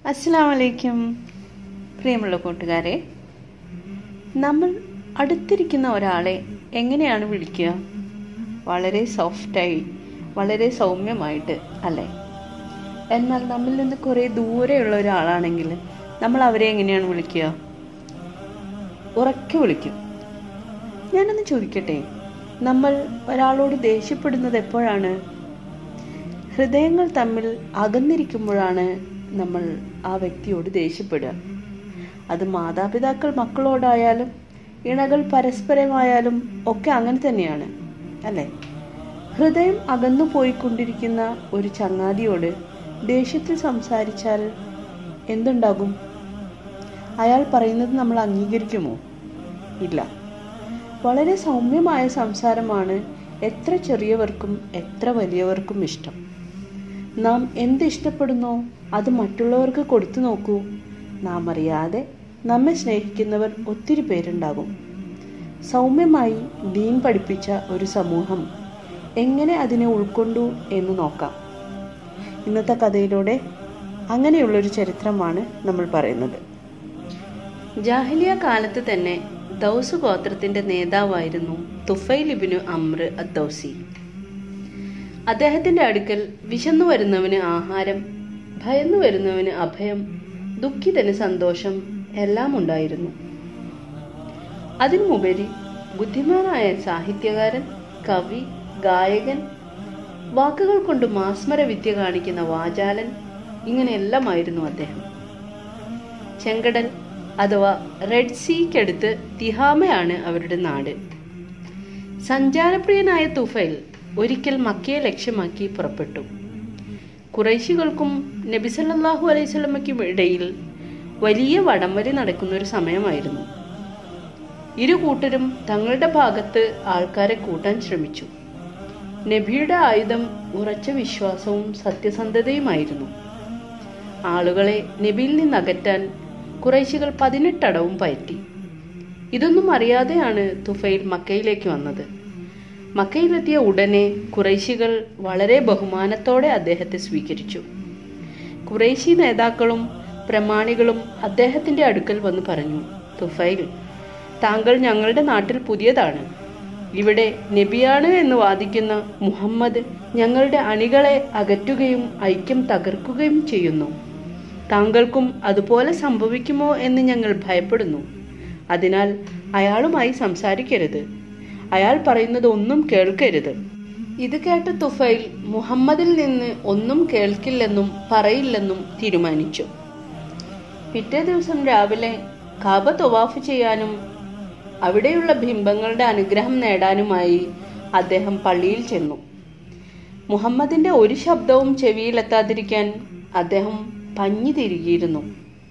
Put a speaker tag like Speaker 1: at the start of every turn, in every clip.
Speaker 1: അസ്സാം വലൈക്കും പ്രിയമുള്ള കൂട്ടുകാരെ നമ്മൾ അടുത്തിരിക്കുന്ന ഒരാളെ എങ്ങനെയാണ് വിളിക്കുക വളരെ സോഫ്റ്റായി വളരെ സൗമ്യമായിട്ട് അല്ലേ എന്നാൽ നമ്മിൽ നിന്ന് കുറേ ദൂരെയുള്ള ഒരാളാണെങ്കിൽ നമ്മൾ അവരെ എങ്ങനെയാണ് വിളിക്കുക ഉറക്കെ വിളിക്കും ഞാനൊന്ന് ചോദിക്കട്ടെ നമ്മൾ ഒരാളോട് ദേഷ്യപ്പെടുന്നത് എപ്പോഴാണ് ഹൃദയങ്ങൾ തമ്മിൽ അകന്നിരിക്കുമ്പോഴാണ് നമ്മൾ ആ വ്യക്തിയോട് ദേഷ്യപ്പെടുക അത് മാതാപിതാക്കൾ മക്കളോടായാലും ഇണകൾ പരസ്പരമായാലും ഒക്കെ അങ്ങനെ തന്നെയാണ് അല്ലേ ഹൃദയം അകന്നു പോയിക്കൊണ്ടിരിക്കുന്ന ഒരു ചങ്ങാതിയോട് ദേഷ്യത്തിൽ സംസാരിച്ചാൽ എന്തുണ്ടാകും അയാൾ പറയുന്നത് നമ്മൾ അംഗീകരിക്കുമോ ഇല്ല വളരെ സൗമ്യമായ സംസാരമാണ് എത്ര ചെറിയവർക്കും എത്ര വലിയവർക്കും ഇഷ്ടം നാം എന്ത് ഇഷ്ടപ്പെടുന്നോ അത് മറ്റുള്ളവർക്ക് കൊടുത്തു നോക്കൂ നാം അറിയാതെ നമ്മെ സ്നേഹിക്കുന്നവർ ഒത്തിരി പേരുണ്ടാകും സൗമ്യമായി ദീൻ പഠിപ്പിച്ച ഒരു സമൂഹം എങ്ങനെ അതിനെ ഉൾക്കൊണ്ടു എന്ന് നോക്കാം ഇന്നത്തെ കഥയിലൂടെ അങ്ങനെയുള്ളൊരു ചരിത്രമാണ് നമ്മൾ പറയുന്നത് ജാഹിലിയ കാലത്ത് തന്നെ ദൗസ് ഗോത്രത്തിന്റെ നേതാവായിരുന്നു തുഫൈൽ ഇബിനു അമ്ര അദ്ദൌസി അദ്ദേഹത്തിന്റെ അടുക്കൽ വിശന്നു വരുന്നവന് ആഹാരം ഭയന്നു വരുന്നവന് അഭയം ദുഃഖിതന് സന്തോഷം എല്ലാം ഉണ്ടായിരുന്നു അതിനുമുപരി ബുദ്ധിമാനായ സാഹിത്യകാരൻ കവി ഗായകൻ വാക്കുകൾ കൊണ്ട് മാസ്മര വിദ്യ കാണിക്കുന്ന വാചാലൻ ഇങ്ങനെയെല്ലാമായിരുന്നു അദ്ദേഹം ചെങ്കടൽ അഥവാ റെഡ് സീക്കടുത്ത് തിഹാമയാണ് അവരുടെ നാട് സഞ്ചാരപ്രിയനായ തുഫൈൽ ഒരിക്കൽ മക്കയെ ലക്ഷ്യമാക്കി പുറപ്പെട്ടു കുറേശികൾക്കും നബി സല്ലല്ലാഹു അലൈഹി സ്വലമയ്ക്കും ഇടയിൽ വലിയ വടംവലി നടക്കുന്ന ഒരു സമയമായിരുന്നു ഇരു കൂട്ടരും തങ്ങളുടെ ഭാഗത്ത് ആൾക്കാരെ കൂട്ടാൻ ശ്രമിച്ചു നബിയുടെ ആയുധം ഉറച്ച വിശ്വാസവും സത്യസന്ധതയുമായിരുന്നു ആളുകളെ നബിയിൽ നിന്ന് അകറ്റാൻ കുറേശികൾ പതിനെട്ടടവും പയറ്റി ഇതൊന്നും അറിയാതെയാണ് തുഫൈൽ മക്കയിലേക്ക് വന്നത് മക്കയിലെത്തിയ ഉടനെ കുറേശികൾ വളരെ ബഹുമാനത്തോടെ അദ്ദേഹത്തെ സ്വീകരിച്ചു കുറേശി നേതാക്കളും പ്രമാണികളും അദ്ദേഹത്തിന്റെ അടുക്കൽ വന്ന് പറഞ്ഞു തുഫൈൽ താങ്കൾ ഞങ്ങളുടെ നാട്ടിൽ പുതിയതാണ് ഇവിടെ നബിയാണ് എന്ന് വാദിക്കുന്ന മുഹമ്മദ് ഞങ്ങളുടെ അണികളെ അകറ്റുകയും ഐക്യം തകർക്കുകയും ചെയ്യുന്നു താങ്കൾക്കും അതുപോലെ സംഭവിക്കുമോ എന്ന് ഞങ്ങൾ ഭയപ്പെടുന്നു അതിനാൽ അയാളുമായി സംസാരിക്കരുത് അയാൾ പറയുന്നത് ഒന്നും കേൾക്കരുത് ഇത് കേട്ട തുഫൈൽ മുഹമ്മദിൽ നിന്ന് ഒന്നും കേൾക്കില്ലെന്നും പറയില്ലെന്നും തീരുമാനിച്ചു പിറ്റേ ദിവസം രാവിലെ കാബ തൊവാഫ് ചെയ്യാനും അവിടെയുള്ള ബിംബങ്ങളുടെ അനുഗ്രഹം നേടാനുമായി അദ്ദേഹം പള്ളിയിൽ ചെന്നു മുഹമ്മദിന്റെ ഒരു ശബ്ദവും ചെവിയിലെത്താതിരിക്കാൻ അദ്ദേഹം പഞ്ഞി തിരികിയിരുന്നു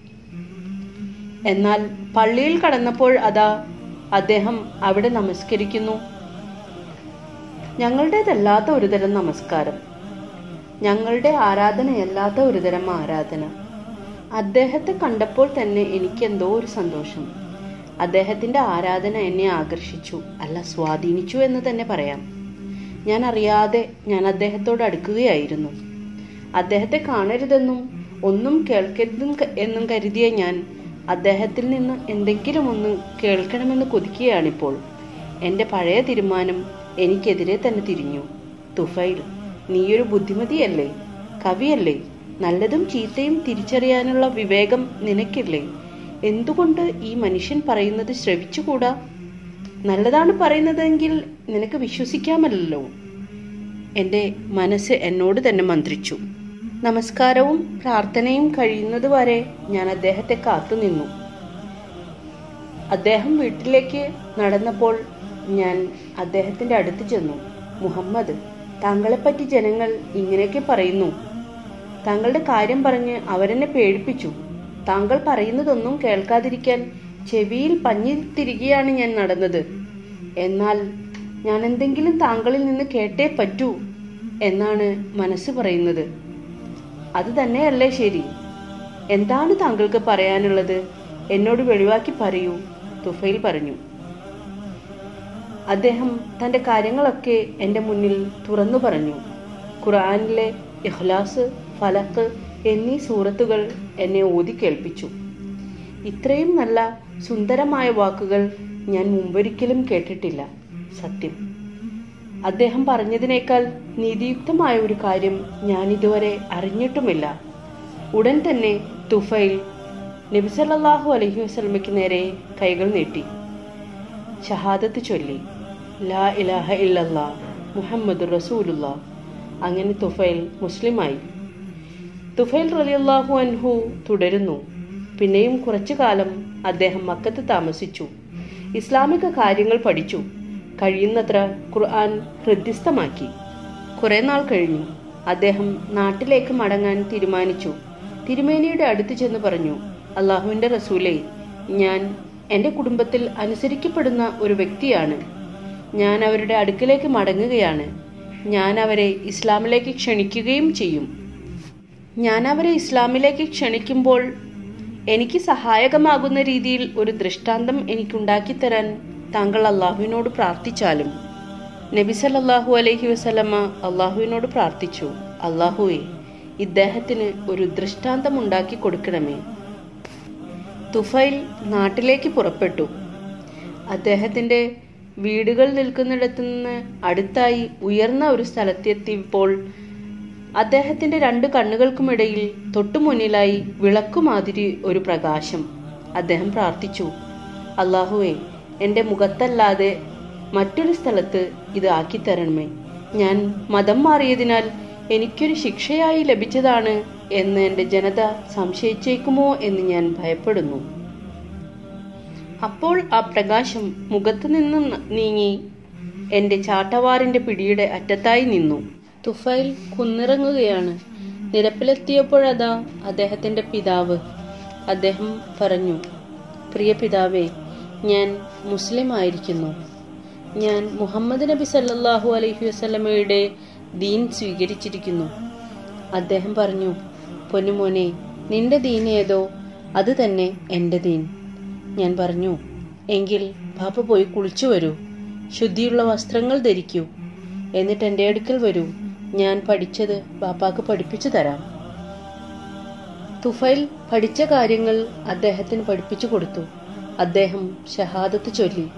Speaker 1: എന്നാൽ പള്ളിയിൽ കടന്നപ്പോൾ അതാ അദ്ദേഹം അവിടെ നമസ്കരിക്കുന്നു ഞങ്ങളുടേതല്ലാത്ത ഒരുതരം നമസ്കാരം ഞങ്ങളുടെ ആരാധനയല്ലാത്ത ഒരുതരം ആരാധന അദ്ദേഹത്തെ കണ്ടപ്പോൾ തന്നെ എനിക്കെന്തോ ഒരു സന്തോഷം അദ്ദേഹത്തിന്റെ ആരാധന എന്നെ ആകർഷിച്ചു അല്ല സ്വാധീനിച്ചു എന്ന് തന്നെ പറയാം ഞാൻ അറിയാതെ ഞാൻ അദ്ദേഹത്തോട് അടുക്കുകയായിരുന്നു അദ്ദേഹത്തെ കാണരുതെന്നും ഒന്നും കേൾക്കരുതെന്നും എന്നും കരുതിയ ഞാൻ അദ്ദേഹത്തിൽ നിന്ന് എന്തെങ്കിലും ഒന്ന് കേൾക്കണമെന്ന് കൊതിക്കുകയാണിപ്പോൾ എൻ്റെ പഴയ തീരുമാനം എനിക്കെതിരെ തന്നെ തിരിഞ്ഞു തുഫൈൽ നീയൊരു ബുദ്ധിമതിയല്ലേ കവിയല്ലേ നല്ലതും ചീത്തയും തിരിച്ചറിയാനുള്ള വിവേകം നിനക്കില്ലേ എന്തുകൊണ്ട് ഈ മനുഷ്യൻ പറയുന്നത് ശ്രവിച്ചുകൂടാ നല്ലതാണ് പറയുന്നതെങ്കിൽ നിനക്ക് വിശ്വസിക്കാമല്ലോ എൻ്റെ മനസ്സ് എന്നോട് തന്നെ മന്ത്രിച്ചു നമസ്കാരവും പ്രാർത്ഥനയും കഴിയുന്നതുവരെ ഞാൻ അദ്ദേഹത്തെ കാത്തുനിന്നു അദ്ദേഹം വീട്ടിലേക്ക് നടന്നപ്പോൾ ഞാൻ അദ്ദേഹത്തിന്റെ അടുത്ത് ചെന്നു മുഹമ്മദ് താങ്കളെപ്പറ്റി ജനങ്ങൾ ഇങ്ങനെയൊക്കെ പറയുന്നു താങ്കളുടെ കാര്യം പറഞ്ഞ് അവരെന്നെ പേടിപ്പിച്ചു താങ്കൾ പറയുന്നതൊന്നും കേൾക്കാതിരിക്കാൻ ചെവിയിൽ പഞ്ഞി തിരികെയാണ് ഞാൻ നടന്നത് എന്നാൽ ഞാൻ എന്തെങ്കിലും താങ്കളിൽ നിന്ന് കേട്ടേ പറ്റൂ എന്നാണ് മനസ്സ് പറയുന്നത് അത് തന്നെയല്ലേ ശരി എന്താണ് താങ്കൾക്ക് പറയാനുള്ളത് എന്നോട് വെളിവാക്കി പറയൂ തുഫൈൽ പറഞ്ഞു അദ്ദേഹം തന്റെ കാര്യങ്ങളൊക്കെ എൻ്റെ മുന്നിൽ തുറന്നു പറഞ്ഞു ഖുർആനിലെ ഇഖ്ലാസ് ഫലക്ക് എന്നീ സൂറത്തുകൾ എന്നെ ഓതി കേൾപ്പിച്ചു ഇത്രയും നല്ല സുന്ദരമായ വാക്കുകൾ ഞാൻ മുമ്പൊരിക്കലും കേട്ടിട്ടില്ല സത്യം അദ്ദേഹം പറഞ്ഞതിനേക്കാൾ നീതിയുക്തമായ ഒരു കാര്യം ഞാൻ ഇതുവരെ അറിഞ്ഞിട്ടുമില്ല ഉടൻ തന്നെ തുഫൈൽ നബിസല്ലാഹു അലഹി വസ്ലമയ്ക്ക് നേരെ കൈകൾ നീട്ടി ഷഹാദത്ത് ചൊല്ലി ലാ ഇലാഹ ഇല്ലല്ലാ മുഹമ്മദ് റസൂലുള്ള അങ്ങനെ തുഫൈൽ മുസ്ലിമായി തുഫൈൽ റലിയല്ലാഹു അൻഹു തുടരുന്നു പിന്നെയും കുറച്ചു കാലം അദ്ദേഹം മക്കത്ത് താമസിച്ചു ഇസ്ലാമിക കാര്യങ്ങൾ പഠിച്ചു കഴിയുന്നത്ര ഖുർആൻ ഹൃദ്യസ്ഥമാക്കി കുറെ നാൾ കഴിഞ്ഞു അദ്ദേഹം നാട്ടിലേക്ക് മടങ്ങാൻ തീരുമാനിച്ചു തിരുമേനിയുടെ അടുത്ത് ചെന്ന് പറഞ്ഞു അള്ളാഹുവിന്റെ റസൂലെ ഞാൻ എൻ്റെ കുടുംബത്തിൽ അനുസരിക്കപ്പെടുന്ന ഒരു വ്യക്തിയാണ് ഞാൻ അവരുടെ അടുക്കിലേക്ക് മടങ്ങുകയാണ് ഞാൻ അവരെ ഇസ്ലാമിലേക്ക് ക്ഷണിക്കുകയും ചെയ്യും ഞാൻ അവരെ ഇസ്ലാമിലേക്ക് ക്ഷണിക്കുമ്പോൾ എനിക്ക് സഹായകമാകുന്ന രീതിയിൽ ഒരു ദൃഷ്ടാന്തം എനിക്കുണ്ടാക്കി തരാൻ താങ്കൾ അള്ളാഹുവിനോട് പ്രാർത്ഥിച്ചാലും നബി സല്ലല്ലാഹു അലൈഹി വസല്ലമ്മ അള്ളാഹുവിനോട് പ്രാർത്ഥിച്ചു അള്ളാഹുവെ ഇദ്ദേഹത്തിന് ഒരു ദൃഷ്ടാന്തം ഉണ്ടാക്കി കൊടുക്കണമേ തുഫൈൽ നാട്ടിലേക്ക് പുറപ്പെട്ടു അദ്ദേഹത്തിന്റെ വീടുകൾ നിൽക്കുന്നിടത്തു നിന്ന് അടുത്തായി ഉയർന്ന ഒരു സ്ഥലത്തെത്തിയപ്പോൾ അദ്ദേഹത്തിന്റെ രണ്ട് കണ്ണുകൾക്കുമിടയിൽ തൊട്ടുമുന്നിലായി വിളക്കുമാതിരി ഒരു പ്രകാശം അദ്ദേഹം പ്രാർത്ഥിച്ചു അള്ളാഹുവെ എൻ്റെ മുഖത്തല്ലാതെ മറ്റൊരു സ്ഥലത്ത് ഇത് ആക്കിത്തരണമേ ഞാൻ മതം മാറിയതിനാൽ എനിക്കൊരു ശിക്ഷയായി ലഭിച്ചതാണ് എന്ന് എൻ്റെ ജനത സംശയിച്ചേക്കുമോ എന്ന് ഞാൻ ഭയപ്പെടുന്നു അപ്പോൾ ആ പ്രകാശം മുഖത്തു നിന്നും നീങ്ങി എൻ്റെ ചാട്ടവാറിന്റെ പിടിയുടെ അറ്റത്തായി നിന്നു തുഫൈൽ കുന്നിറങ്ങുകയാണ് നിരപ്പിലെത്തിയപ്പോഴതാ അദ്ദേഹത്തിന്റെ പിതാവ് അദ്ദേഹം പറഞ്ഞു പ്രിയ പിതാവേ ഞാൻ മുസ്ലിം ആയിരിക്കുന്നു ഞാൻ മുഹമ്മദ് നബി സല്ലല്ലാഹു അലൈഹി വസല്ലമയുടെ ദീൻ സ്വീകരിച്ചിരിക്കുന്നു അദ്ദേഹം പറഞ്ഞു പൊന്നുമോനെ നിന്റെ ദീൻ ഏതോ അത് തന്നെ എൻ്റെ ദീൻ ഞാൻ പറഞ്ഞു എങ്കിൽ പാപ്പ പോയി കുളിച്ചു വരൂ ശുദ്ധിയുള്ള വസ്ത്രങ്ങൾ ധരിക്കൂ എന്നിട്ട് എൻ്റെ അടുക്കൽ വരൂ ഞാൻ പഠിച്ചത് ബാപ്പാക്ക് പഠിപ്പിച്ചു തരാം തുഫൈൽ പഠിച്ച കാര്യങ്ങൾ അദ്ദേഹത്തിന് പഠിപ്പിച്ചു കൊടുത്തു അദ്ദേഹം ഷഹാദത്ത് ചൊല്ലി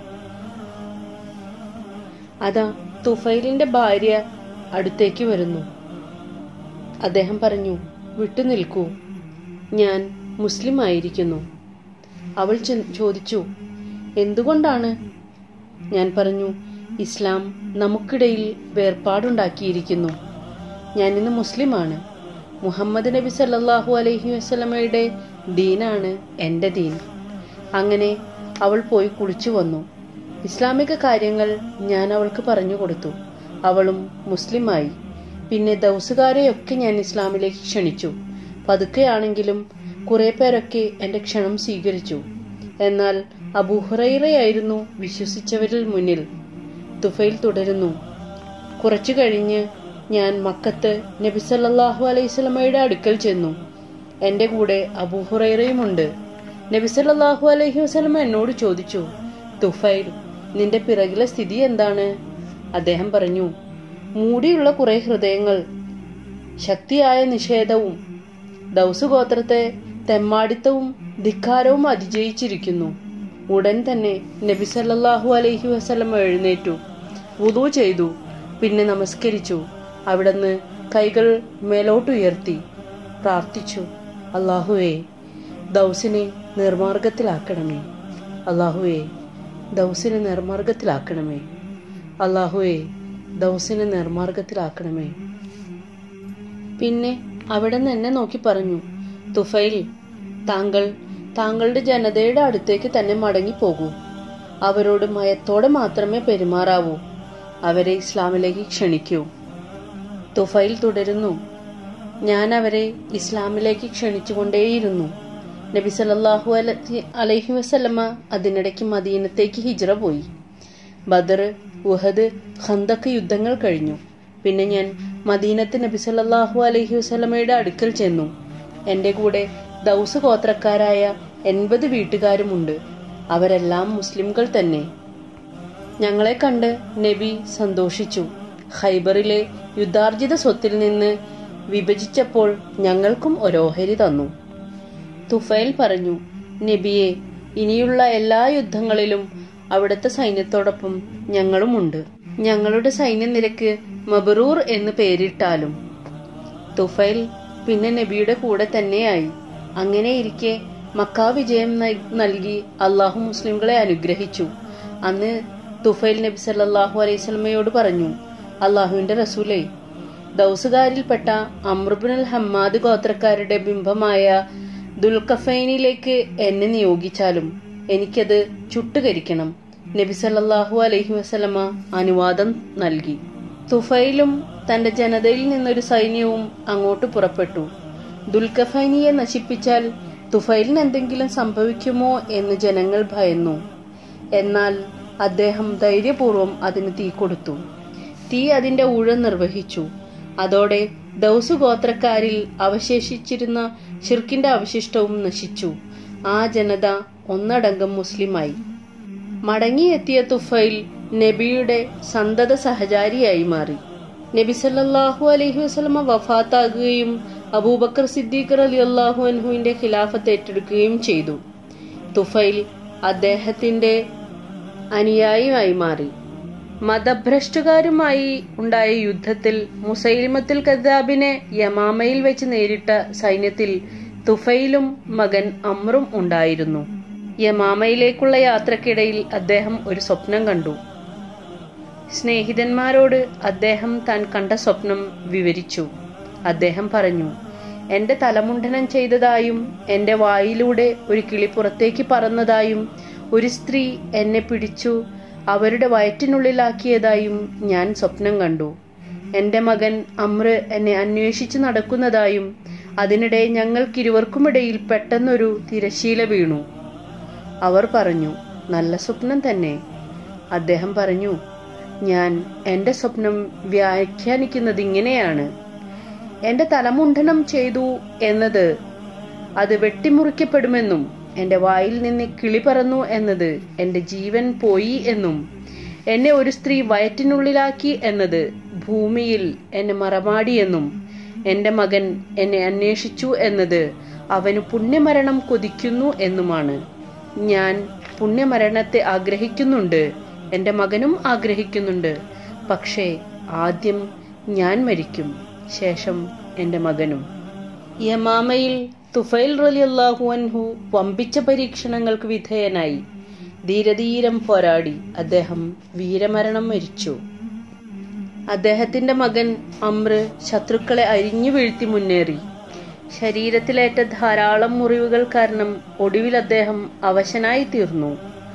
Speaker 1: അതാ തുഫൈലിന്റെ ഭാര്യ അടുത്തേക്ക് വരുന്നു അദ്ദേഹം പറഞ്ഞു വിട്ടുനിൽക്കൂ ഞാൻ മുസ്ലിം ആയിരിക്കുന്നു അവൾ ചോദിച്ചു എന്തുകൊണ്ടാണ് ഞാൻ പറഞ്ഞു ഇസ്ലാം നമുക്കിടയിൽ വേർപാടുണ്ടാക്കിയിരിക്കുന്നു ഞാൻ ഇന്ന് മുസ്ലിമാണ് മുഹമ്മദ് നബി സല്ലല്ലാഹു അലൈഹി വസല്ലമയുടെ ദീനാണ് എൻ്റെ ദീൻ അങ്ങനെ അവൾ പോയി കുളിച്ചു വന്നു ഇസ്ലാമിക കാര്യങ്ങൾ ഞാൻ അവൾക്ക് പറഞ്ഞു കൊടുത്തു അവളും മുസ്ലിമായി പിന്നെ ദൗസുകാരെയൊക്കെ ഞാൻ ഇസ്ലാമിലേക്ക് ക്ഷണിച്ചു പതുക്കെയാണെങ്കിലും കുറെ പേരൊക്കെ എൻ്റെ ക്ഷണം സ്വീകരിച്ചു എന്നാൽ അബൂഹുറൈറയായിരുന്നു വിശ്വസിച്ചവരിൽ മുന്നിൽ തുഫൈൽ തുടരുന്നു കുറച്ചു കഴിഞ്ഞ് ഞാൻ മക്കത്ത് നബി സല്ലല്ലാഹു അലൈഹി സ്വലമയുടെ അടുക്കൽ ചെന്നു എൻ്റെ കൂടെ അബൂഹുറൈറയുമുണ്ട് നബി സല്ലല്ലാഹു അലൈഹി വസല്ലമ എന്നോട് ചോദിച്ചു തുഫൈൽ നിന്റെ പിറകിലെ സ്ഥിതി എന്താണ് അദ്ദേഹം പറഞ്ഞു മൂടിയുള്ള കുറെ ഹൃദയങ്ങൾ ശക്തിയായ നിഷേധവും ദൗസുഗോത്രത്തെ തെമ്മാടിത്തവും ധിക്കാരവും അതിജയിച്ചിരിക്കുന്നു ഉടൻ തന്നെ നബി സല്ലല്ലാഹു അലൈഹി വസല്ലം എഴുന്നേറ്റു വുദു ചെയ്തു പിന്നെ നമസ്കരിച്ചു അവിടുന്ന് കൈകൾ മേലോട്ടുയർത്തി പ്രാർത്ഥിച്ചു അള്ളാഹുവേ ദൗസിനെ നിർമാർഗത്തിലാക്കണമേ അള്ളാഹുവേ ദൗസിനെ നിർമാർഗത്തിലാക്കണമേ അള്ളാഹുവേ ദൗസിനെ നിർമാർഗത്തിലാക്കണമേ പിന്നെ അവിടെ നിന്ന് എന്നെ നോക്കി പറഞ്ഞു തുഫൈൽ താങ്കൾ താങ്കളുടെ ജനതയുടെ അടുത്തേക്ക് തന്നെ മടങ്ങിപ്പോകൂ അവരോട് മയത്തോടെ മാത്രമേ പെരുമാറാവൂ അവരെ ഇസ്ലാമിലേക്ക് ക്ഷണിക്കൂ തുഫൈൽ തുടരുന്നു ഞാൻ അവരെ ഇസ്ലാമിലേക്ക് ക്ഷണിച്ചുകൊണ്ടേയിരുന്നു നബി സല്ലല്ലാഹു അലൈഹി വസല്ലമ അതിനിടയ്ക്ക് മദീനത്തേക്ക് ഹിജ്റ പോയി ബദർ ഉഹദ് ഖന്തക്ക് യുദ്ധങ്ങൾ കഴിഞ്ഞു പിന്നെ ഞാൻ മദീനത്ത് നബി സല്ലല്ലാഹു അലൈഹി വസല്ലമയുടെ അടുക്കൽ ചെന്നു എൻ്റെ കൂടെ ദൗസ് ഗോത്രക്കാരായ എൺപത് വീട്ടുകാരുമുണ്ട് അവരെല്ലാം മുസ്ലിംകൾ തന്നെ ഞങ്ങളെ കണ്ട് നബി സന്തോഷിച്ചു ഖൈബറിലെ യുദ്ധാർജിത സ്വത്തിൽ നിന്ന് വിഭജിച്ചപ്പോൾ ഞങ്ങൾക്കും ഒരോഹരി തന്നു തുഫൈൽ പറഞ്ഞു നബിയെ ഇനിയുള്ള എല്ലാ യുദ്ധങ്ങളിലും അവിടുത്തെ സൈന്യത്തോടൊപ്പം ഞങ്ങളുമുണ്ട് ഞങ്ങളുടെ സൈന്യനിരക്ക് മബറൂർ എന്ന് പേരിട്ടാലും തുഫൈൽ പിന്നെ നബിയുടെ കൂടെ തന്നെയായി അങ്ങനെ ഇരിക്കെ മക്കാ വിജയം നൽ- നൽകി അള്ളാഹു മുസ്ലിംകളെ അനുഗ്രഹിച്ചു അന്ന് തുഫൈൽ നബി സല്ലല്ലാഹു അലൈഹി സ്വലമയോട് പറഞ്ഞു അള്ളാഹുവിന്റെ റസൂലേ ദൗസുകാരിൽപ്പെട്ട അമ്രുബിനുൽ ഹമ്മാദ് ഗോത്രക്കാരുടെ ബിംബമായ ദുൽഖഫൈനിലേക്ക് എന്നെ നിയോഗിച്ചാലും എനിക്കത് ചുട്ടുകരിക്കണം നബി സല്ലല്ലാഹു അലൈഹി വസല്ലമ അനുവാദം നൽകി തുഫൈലും തന്റെ ജനതയിൽ നിന്നൊരു സൈന്യവും അങ്ങോട്ട് പുറപ്പെട്ടു ദുൽഖഫൈനിയെ നശിപ്പിച്ചാൽ തുഫൈലിന് എന്തെങ്കിലും സംഭവിക്കുമോ എന്ന് ജനങ്ങൾ ഭയന്നു എന്നാൽ അദ്ദേഹം ധൈര്യപൂർവ്വം അതിന് തീ കൊടുത്തു തീ അതിന്റെ ഊഴം നിർവഹിച്ചു അതോടെ ദൗസു ഗോത്രക്കാരിൽ അവശേഷിച്ചിരുന്ന ഷിർക്കിന്റെ അവശിഷ്ടവും നശിച്ചു ആ ജനത ഒന്നടങ്കം മുസ്ലിമായി മടങ്ങിയെത്തിയ തുഫൈൽ നബിയുടെ സന്തത സഹചാരിയായി മാറി നബി സല്ലല്ലാഹു അലൈഹി വസല്ലമ വഫാത്താകുകയും അബൂബക്കർ സിദ്ദീഖ് റളിയല്ലാഹു അൻഹുവിന്റെ ഖിലാഫത്ത് ഏറ്റെടുക്കുകയും ചെയ്തു തുഫൈൽ അദ്ദേഹത്തിന്റെ അനുയായിയായി മാറി മതഭ്രഷ്ടുകാരുമായി ഉണ്ടായ യുദ്ധത്തിൽ മുസൈലിമത്തുൽ കദ്ദാബിനെ യമാമയിൽ വെച്ച് നേരിട്ട സൈന്യത്തിൽ തുഫൈലും മകൻ അമ്രും ഉണ്ടായിരുന്നു യമാമയിലേക്കുള്ള യാത്രക്കിടയിൽ അദ്ദേഹം ഒരു സ്വപ്നം കണ്ടു സ്നേഹിതന്മാരോട് അദ്ദേഹം താൻ കണ്ട സ്വപ്നം വിവരിച്ചു അദ്ദേഹം പറഞ്ഞു എന്റെ തലമുണ്ടനം ചെയ്തതായും എന്റെ വായിലൂടെ ഒരു കിളി പുറത്തേക്ക് പറന്നതായും ഒരു സ്ത്രീ എന്നെ പിടിച്ചു അവരുടെ വയറ്റിനുള്ളിലാക്കിയതായും ഞാൻ സ്വപ്നം കണ്ടു എന്റെ മകൻ അമ്ര് എന്നെ അന്വേഷിച്ച് നടക്കുന്നതായും അതിനിടെ ഞങ്ങൾക്കിരുവർക്കുമിടയിൽ പെട്ടെന്നൊരു തിരശീല വീണു അവർ പറഞ്ഞു നല്ല സ്വപ്നം തന്നെ അദ്ദേഹം പറഞ്ഞു ഞാൻ എന്റെ സ്വപ്നം വ്യാഖ്യാനിക്കുന്നത് ഇങ്ങനെയാണ് എന്റെ തലമുണ്ഡനം ചെയ്തു എന്നത് അത് വെട്ടിമുറിക്കപ്പെടുമെന്നും എന്റെ വായിൽ നിന്ന് കിളി പറന്നു എന്നത് എന്റെ ജീവൻ പോയി എന്നും എന്നെ ഒരു സ്ത്രീ വയറ്റിനുള്ളിലാക്കി എന്നത് ഭൂമിയിൽ എന്നെ മറമാടിയെന്നും എന്റെ മകൻ എന്നെ അന്വേഷിച്ചു എന്നത് അവന് പുണ്യമരണം കൊതിക്കുന്നു എന്നുമാണ് ഞാൻ പുണ്യമരണത്തെ ആഗ്രഹിക്കുന്നുണ്ട് എന്റെ മകനും ആഗ്രഹിക്കുന്നുണ്ട് പക്ഷേ ആദ്യം ഞാൻ മരിക്കും ശേഷം എന്റെ മകനും യമാമയിൽ തുഫൈൽ റലിയല്ലാഹു അൻഹു വമ്പിച്ച പരീക്ഷണങ്ങൾക്ക് വിധേയനായി ധീരധീരം പോരാടി അദ്ദേഹം വീരമരണം മരിച്ചു അദ്ദേഹത്തിന്റെ മകൻ അമ്ര ശത്രുക്കളെ അരിഞ്ഞു വീഴ്ത്തി മുന്നേറി ശരീരത്തിലേറ്റ ധാരാളം മുറിവുകൾ കാരണം ഒടുവിൽ അദ്ദേഹം അവശനായി തീർന്നു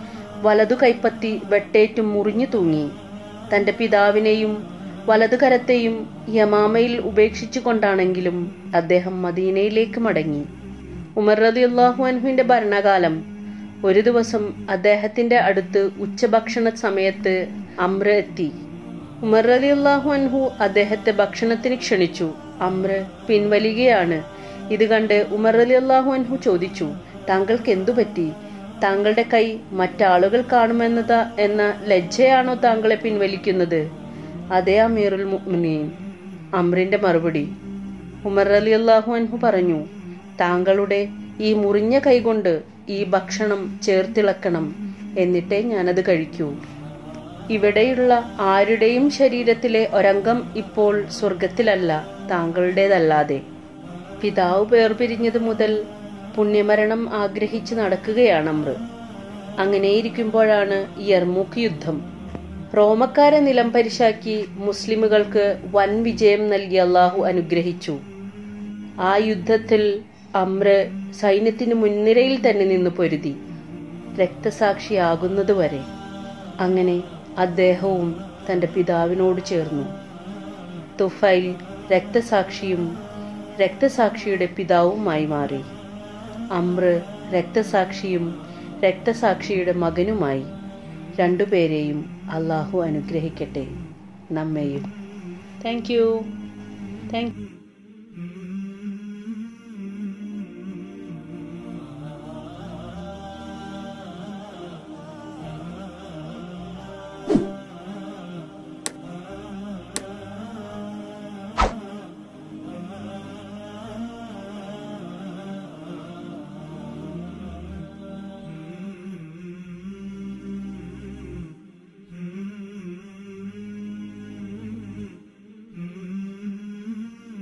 Speaker 1: വലതു കൈപ്പത്തി വെട്ടേറ്റു മുറിഞ്ഞു തൂങ്ങി തന്റെ പിതാവിനെയും വലതു കരത്തെയും യമാമയിൽ ഉപേക്ഷിച്ചു കൊണ്ടാണെങ്കിലും അദ്ദേഹം മദീനയിലേക്ക് മടങ്ങി ഉമർ റളിയല്ലാഹു അൻഹുവിന്റെ ഭരണകാലം ഒരു ദിവസം അദ്ദേഹത്തിന്റെ അടുത്ത് ഉച്ചഭക്ഷണ സമയത്ത് അമ്ര എത്തി ഉമർ റളിയല്ലാഹു അൻഹു അദ്ദേഹത്തെ ഭക്ഷണത്തിന് ക്ഷണിച്ചു അമ്ര പിൻവലികയാണ് ഇത് കണ്ട് ഉമർ റളിയല്ലാഹു അൻഹു ചോദിച്ചു താങ്കൾക്ക് എന്തു പറ്റി താങ്കളുടെ കൈ മറ്റാളുകൾ കാണുമെന്നത് എന്ന ലജ്ജയാണോ താങ്കളെ പിൻവലിക്കുന്നത് അതേ അമീറുൽ മുഅ്മിനീൻ അമ്രിന്റെ മറുപടി ഉമർ റളിയല്ലാഹു അൻഹു പറഞ്ഞു താങ്കളുടെ ഈ മുറിഞ്ഞ കൈകൊണ്ട് ഈ ഭക്ഷണം ചേർത്തിളക്കണം എന്നിട്ടേ ഞാനത് കഴിക്കൂ ഇവിടെയുള്ള ആരുടെയും ശരീരത്തിലെ ഒരംഗം ഇപ്പോൾ സ്വർഗത്തിലല്ല താങ്കളുടേതല്ലാതെ പിതാവ് വേർപിരിഞ്ഞത് മുതൽ പുണ്യമരണം ആഗ്രഹിച്ച് നടക്കുകയാണ് അമ്ര അങ്ങനെയിരിക്കുമ്പോഴാണ് യർമൂക്ക് യുദ്ധം റോമക്കാരെ നിലം പരിശാക്കി മുസ്ലിമുകൾക്ക് വൻ വിജയം നൽകി അള്ളാഹു അനുഗ്രഹിച്ചു ആ യുദ്ധത്തിൽ അമ്ര സൈന്യത്തിന് മുൻനിരയിൽ തന്നെ നിന്ന് പൊരുതി രക്തസാക്ഷിയാകുന്നതുവരെ അങ്ങനെ അദ്ദേഹവും തന്റെ പിതാവിനോട് ചേർന്നു തുഫൈൽ രക്തസാക്ഷിയും രക്തസാക്ഷിയുടെ പിതാവുമായി മാറി അമ്ര രക്തസാക്ഷിയും രക്തസാക്ഷിയുടെ മകനുമായി രണ്ടുപേരെയും അള്ളാഹു അനുഗ്രഹിക്കട്ടെ നമ്മെയും താങ്ക് യു താങ്ക്